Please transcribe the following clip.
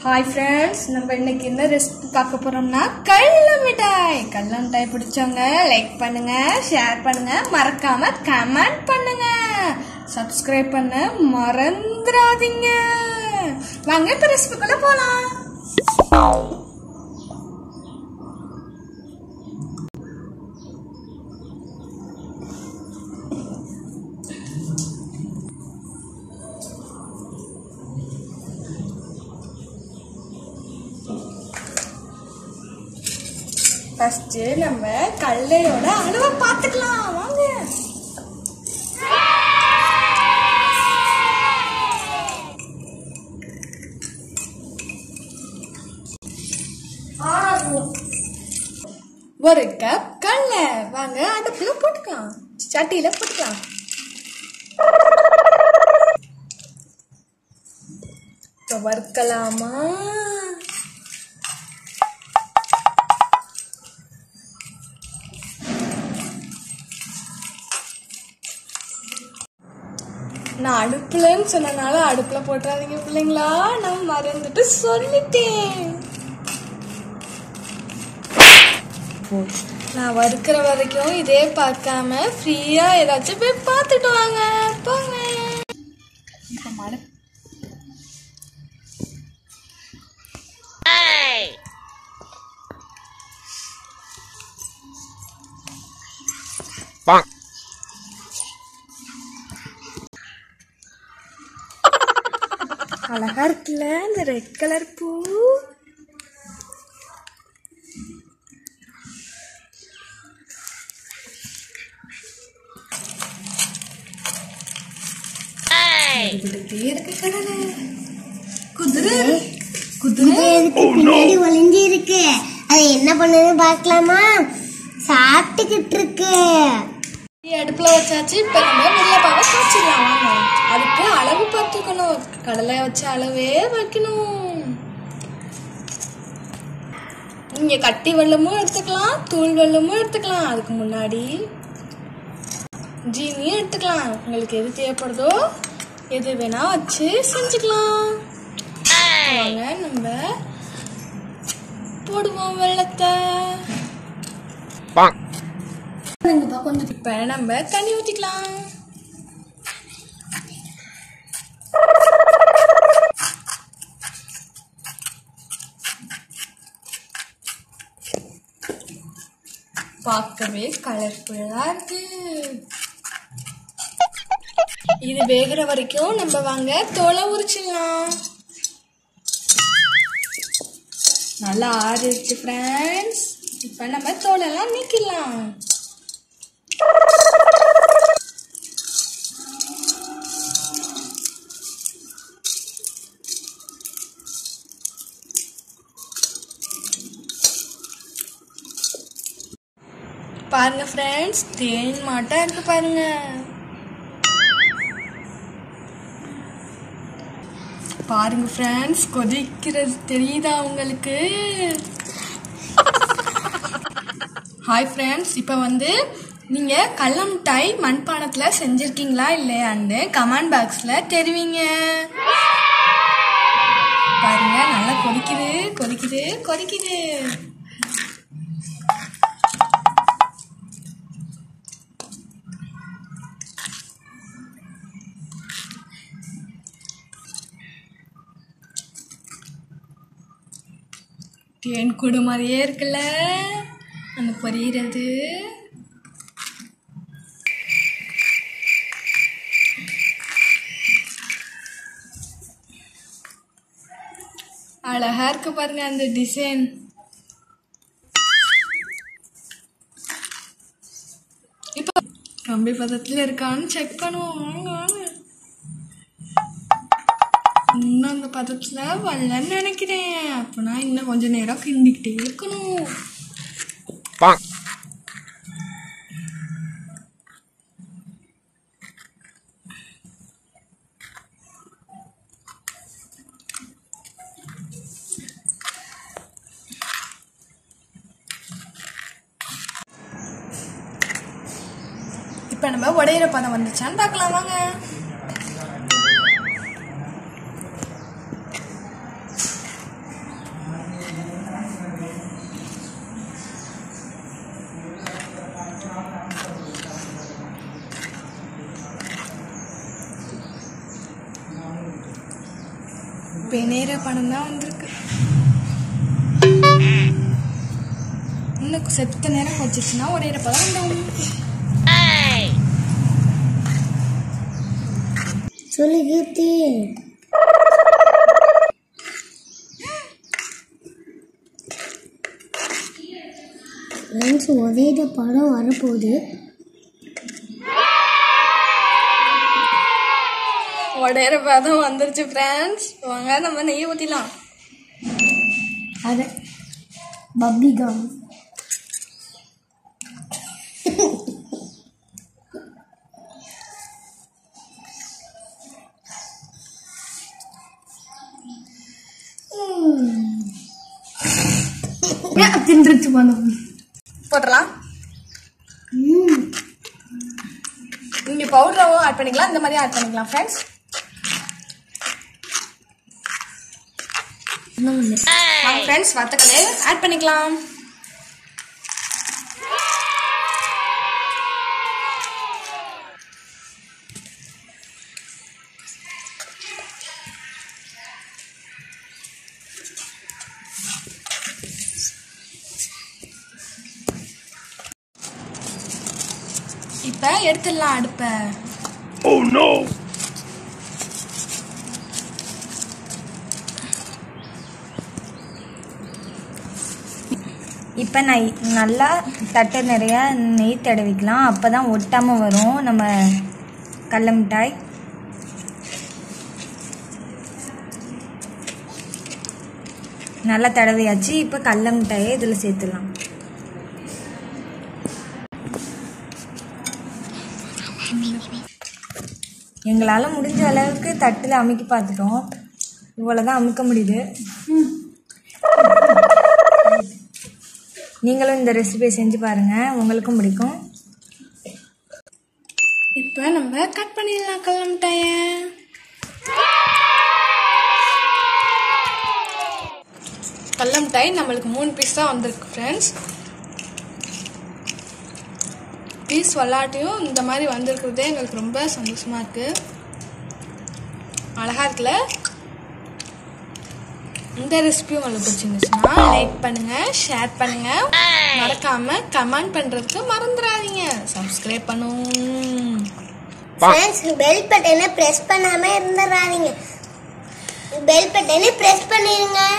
Hi friends நம்ம இன்னைக்கு என்ன ரெசிபி பார்க்க போறோம்னா கடல மிட்டாய் கடல மிட்டாய் பிடிச்சவங்க லைக் பண்ணுங்க ஷேர் பண்ணுங்க மறக்காம கமெண்ட் பண்ணுங்க சப்ஸ்கிரைப் பண்ண மறந்துடாதீங்க வாங்க இப்ப ரெசிபிக்குள்ள போலாம் ஃபர்ஸ்ட் நம்ம கடலையோட அளவை பார்த்துக்கலாம் வாங்க ஒரு கப் கடலை வாங்க அடுப்புல போட்டுக்கலாம் சட்டியில போட்டுக்கலாம் இப்ப வறுக்கலாமா நான் அடுப்புலன்னு சொன்னனால அடுப்புல போட்டுறாதீங்க பிள்ளைங்களா நான் மறந்துட்டு சொல்லிட்டேன் நான் வறுக்கிற வரைக்கும் இதே பார்க்காம ஃப்ரீயா ஏதாச்சும் போய் பார்த்துட்டு வாங்க போங்க இப்ப மட Bonk. அழகா இருக்குல்ல இந்த ரெட் கலர் பூ வந்துகிட்டே இருக்கு கடலை குதிரை குதிரை இதுக்கு பின்னாடி ஒளிஞ்சு இருக்கு அது என்ன பண்ணுதுன்னு பார்க்கலாமா சாப்பிட்டுக்கிட்டு இருக்கு அடுப்புல வச்சாச்சு இப்ப நம்ம வெள்ளப்பாவை காய்ச்சிடலாம் வாங்க அதுக்கு அளவு பார்த்துக்கணும் கடலை வச்ச அளவே வைக்கணும் நீங்க கட்டி வெள்ளமும் எடுத்துக்கலாம் தூள் வெள்ளமும் எடுத்துக்கலாம் அதுக்கு முன்னாடி ஜீனியும் எடுத்துக்கலாம் உங்களுக்கு எது தேவைப்படுதோ எது வேணா வச்சு செஞ்சுக்கலாம் வாங்க நம்ம போடுவோம் வெள்ளத்தை Bonk. கொஞ்சம் இப்ப நம்ம தண்ணி ஊத்திக்கலாம் பார்க்கவே கலர்ஃபுல்லா இருக்கு இது வேகிற வரைக்கும் நம்ம வாங்க தோலை உரிச்சிடலாம் நல்லா ஆறிடுச்சு ஃப்ரெண்ட்ஸ் இப்போ நம்ம தோலெல்லாம் நீக்கிடலாம் பாருங்க ஃப்ரெண்ட்ஸ் தேன் மாட்டம் இருக்கு பாருங்க பாருங்க ஃப்ரெண்ட்ஸ் கொதிக்கிறது தெரியுதா உங்களுக்கு ஹாய் ஃப்ரெண்ட்ஸ் இப்போ வந்து நீங்கள் கடல மிட்டாய் மண்பானத்தில் செஞ்சுருக்கீங்களா இல்லையான்னு கமெண்ட் பாக்ஸில் தெரிவிங்க பாருங்க நல்லா கொதிக்குது கொதிக்குது கொதிக்குது தேன் கூடு மாதிரியே இருக்குல்ல அந்த பொரியிறது அழகா இருக்கு பாருங்க அந்த டிசைன் இப்போ கம்பி பதத்தில் இருக்கான்னு செக் பண்ணுவோம் வாங்க வாங்க இன்னும் அந்த பதத்தில் வரலன்னு நினைக்கிறேன் அப்போனா இன்னும் கொஞ்ச நேரம் கிண்டிக்கிட்டே இருக்கணும் Bonk. இப்போ நம்ம உடையிற பதம் வந்துச்சான்னு பார்க்கலாம் வாங்க பெனேற படம் தான் வந்திருக்கு இன்னும் செத்த நேரம் வச்சிருச்சுன்னா உடையிற படம் வந்தவங்க சொல்லு கீர்த்தி ஃப்ரெண்ட்ஸ் ஒரே படம் வரப்போகுது உடையிற பதம் வந்துருச்சு ஃப்ரெண்ட்ஸ் வாங்க நம்ம நெய் ஊற்றிலாம் அது பப்பி கம் தின்றுச்சு பதம் போட்டுடலாம் நீங்க பவுடராவும் ஆட் பண்ணிக்கலாம் இந்த மாதிரி ஆட் பண்ணிக்கலாம் ஃப்ரெண்ட்ஸ் ஃப்ரெண்ட்ஸ் வத்தக்கலை ஆட் பண்ணிக்கலாம் இப்ப எடுத்துடலாம் அடுப்ப Oh no! இப்போ நெய் நல்லா தட்டை நிறையா நெய் தடவிக்கலாம் அப்போ தான் ஒட்டாமல் வரும் நம்ம கடல மிட்டாய் நல்லா தடவியாச்சு இப்போ கடல மிட்டாயை இதில் சேர்த்துடலாம் எங்களால் முடிஞ்ச அளவுக்கு தட்டில் அமுக்கி பார்த்துட்டோம் இவ்வளோ தான் அமுக்க முடியுது நீங்களும் இந்த ரெசிபியை செஞ்சு பாருங்கள் உங்களுக்கும் பிடிக்கும் இப்ப நம்ம கட் பண்ணிடலாம் கடல மிட்டாய கடல மிட்டாய் நம்மளுக்கு மூணு பீஸ் தான் வந்திருக்கு ஃப்ரெண்ட்ஸ் பீஸ் விளாட்டியும் இந்த மாதிரி வந்திருக்கிறதே எங்களுக்கு ரொம்ப சந்தோஷமா இருக்கு அழகா இருக்குல்ல இந்த ரெசிபி உங்களுக்கு பிடிச்சிருந்துச்சுன்னா லைக் பண்ணுங்க ஷேர் பண்ணுங்க மறக்காம கமெண்ட் பண்றதுக்கு மறந்துடாதீங்க சப்ஸ்கிரைப் பண்ணும் ஃப்ரெண்ட்ஸ் பெல் பட்டனை ப்ரெஸ் பண்ணாம இருந்துடாதீங்க பெல் பட்டனை ப்ரெஸ் பண்ணிருங்க